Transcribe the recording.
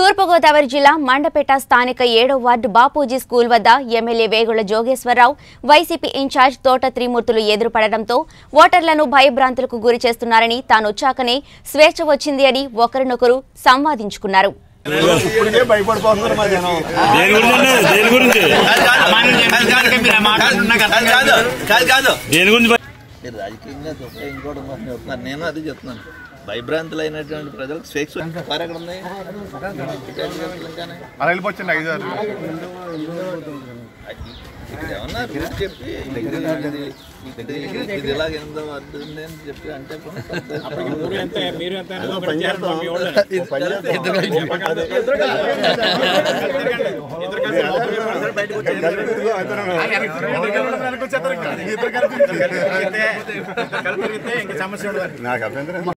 తూర్పుగోదావరి జిల్లా మండపేట స్థానిక ఏడో వార్డు బాపూజీ స్కూల్ వద్ద MLA Vegulla Jogeswara Rao YCP incharge Thota Trimurthulu ఎదురుపడడంతో ఓటర్లను భయభ్రాంతులకు గురి చేస్తున్నారని తానొచ్చాకనే స్వేచ్ఛ వచ్చింది అని ఒకరినొకరు సంవాదించుకున్నారు ఇప్పటికే భయపడిపోతున్నారు మా జనం దేని గురించి అన్నది? దేని గురించి కాదు కాదు దేని గురించి భయ- మీరు రాజకీయంగా చూస్తే ఇంకోటి మాట చెప్తున్నారు నేను అది చెప్తున్నాను భయభ్రాంతులు అయినటువంటి ప్రజలకు స్వేచ్ఛ వారు ఎక్కడ ఉన్నాయి ఇంకానే. అలా వెళ్ళిపోవచ్చండి ఐదు ఆరు ఇక్కడ ఏమన్నా పిలిచి చెప్పి ఇది- ఇది- ఇది- ఇది ఇలాగ ఎంత వద్దండి అని చెప్పి అంటే నాకు అభ్యంతరం